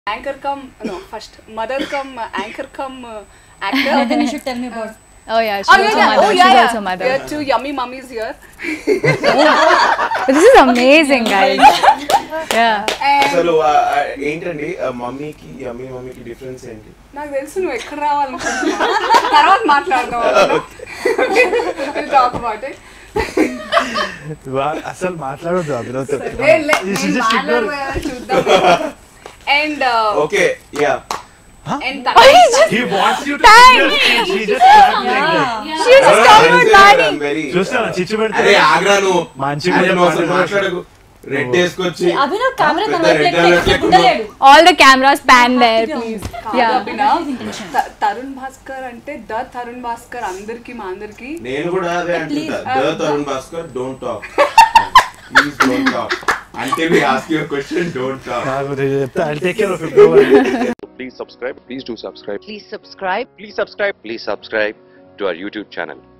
Anchor come no first mother come anchor come actor then you should tell me about Oh yeah, she's Oh also yeah, yeah. mother. Oh she's yeah, yeah. also mother. There are two yummy mummies here. But this is amazing, guys. Yeah. And అసలు ఆ, ఆ, ఏంటండి ఆ మమ్మీకి అమ్మీ మమ్మీకి difference ఏంటి నాకు తెలుసు నువ్వు ఎక్కడ రావాలనుకుంటున్నా తర్వాత మాట్లాడదాం టాక్ అబౌట్ ఇట్ వా- అసలు మాట్లాడొద్దు అభినవ్తో చూద్దాం and okay yeah and He wants you to sing your speech. He just can't make that. She was just talking about Lani. Very చూస్తావా చిచ్చు అరే పెడితే ఆగ్రా నువ్వు మంచిగా అరే నువ్వు అసలు మాట్లాడు. మాట్లాడకు రెడ్ వేసుకొచ్చి అభినవ్ కెమెరా పెద్ద తన రెడ్ వైపు అలర్ట్ ఎక్కడ ఉండలేడు All the cameras pan there, please. Yeah. Tarun Bhaskar అంటే ద తరుణ్ భాస్కర్ అందరికి మా అందరికి నేను కూడా అదే అంటుంటా the Tarun Bhaskar don't talk please don't talk అంటే we ask your question don't talk నాకు చెప్తా I take care of it Please subscribe. Please do subscribe. Please subscribe. Please subscribe. Please subscribe to our YouTube channel.